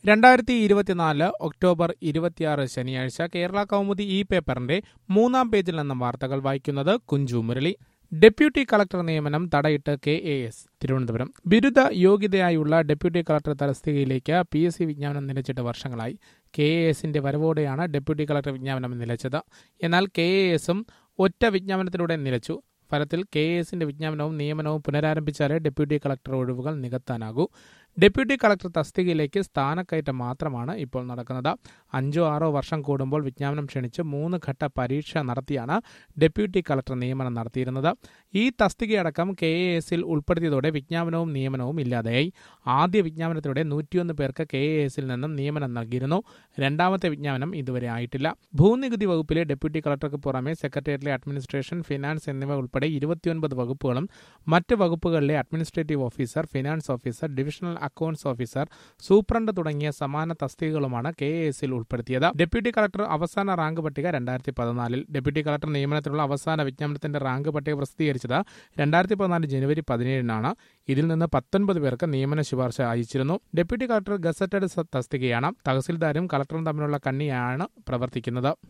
രണ്ടായിരത്തി ഇരുപത്തിനാല് ഒക്ടോബർ ഇരുപത്തിയാറ് ശനിയാഴ്ച കേരള കൗമുദി ഈ പേപ്പറിന്റെ മൂന്നാം പേജിൽ നിന്നും വാർത്തകൾ വായിക്കുന്നത് കുഞ്ചു മുരളി ഡെപ്യൂട്ടി കളക്ടർ നിയമനം തടയിട്ട് കെ എ എസ് തിരുവനന്തപുരം ബിരുദ യോഗ്യതയായുള്ള ഡെപ്യൂട്ടി കളക്ടർ തലസ്ഥിതിയിലേക്ക് പി എസ് സി വിജ്ഞാപനം നിലച്ചിട്ട് വർഷങ്ങളായി കെ എ എസിന്റെ വരവോടെയാണ് ഡെപ്യൂട്ടി കളക്ടർ വിജ്ഞാപനം നിലച്ചത് എന്നാൽ കെ എ എസും ഒറ്റ വിജ്ഞാപനത്തിലൂടെ നിലച്ചു ഫലത്തിൽ കെ എ എസിന്റെ വിജ്ഞാപനവും നിയമനവും പുനരാരംഭിച്ചാലേ ഡെപ്യൂട്ടി കളക്ടർ ഒഴിവുകൾ നികത്താനാകൂ ഡെപ്യൂട്ടി കളക്ടർ തസ്തികയിലേക്ക് സ്ഥാനക്കയറ്റം മാത്രമാണ് ഇപ്പോൾ നടക്കുന്നത് അഞ്ചോ ആറോ വർഷം കൂടുമ്പോൾ വിജ്ഞാപനം ക്ഷണിച്ച് മൂന്ന് ഘട്ട പരീക്ഷ നടത്തിയാണ് ഡെപ്യൂട്ടി കളക്ടർ നിയമനം നടത്തിയിരുന്നത് ഈ തസ്തികയടക്കം കെ എ എസിൽ ഉൾപ്പെടുത്തിയതോടെ വിജ്ഞാപനവും നിയമനവും ഇല്ലാതെയായി ആദ്യ വിജ്ഞാപനത്തിലൂടെ നൂറ്റിയൊന്ന് പേർക്ക് കെ എ എസിൽ നിന്നും നിയമനം നൽകിയിരുന്നു രണ്ടാമത്തെ വിജ്ഞാപനം ഇതുവരെ ആയിട്ടില്ല ഭൂനികുതി വകുപ്പിലെ ഡെപ്യൂട്ടി കളക്ടർക്ക് പുറമെ സെക്രട്ടേറിയറ്റിലെ അഡ്മിനിസ്ട്രേഷൻ ഫിനാൻസ് എന്നിവ ഉൾപ്പെടെ ഇരുപത്തിയൊൻപത് വകുപ്പുകളും മറ്റ് വകുപ്പുകളിലെ administrative officer finance officer divisional accounts officer superintendent തുടങ്ങിയ സമാന തസ്തികകളുമാണ് കെ എ എസിൽ ഉൾപ്പെടുത്തിയത് ഡെപ്യൂട്ടി കളക്ടർ അവസാന റാങ്ക് പട്ടിക രണ്ടായിരത്തി പതിനാലിൽ ഡെപ്യൂട്ടി കളക്ടർ നിയമനത്തിനുള്ള അവസാന വിജ്ഞാപനത്തിന്റെ റാങ്ക് പട്ടിക പ്രസിദ്ധീകരിച്ചത് രണ്ടായിരത്തി പതിനാല് ജനുവരി പതിനേഴിനാണ് ഇതിൽ നിന്ന് പത്തൊൻപത് പേർക്ക് നിയമന ശുപാർശ അയച്ചിരുന്നു ഡെപ്യൂട്ടി കളക്ടർ ഗസറ്റഡ് തസ്തികയാണ് തഹസിൽദാരും കളക്ടറും തമ്മിലുള്ള കണ്ണിയാണ് പ്രവർത്തിക്കുന്നത്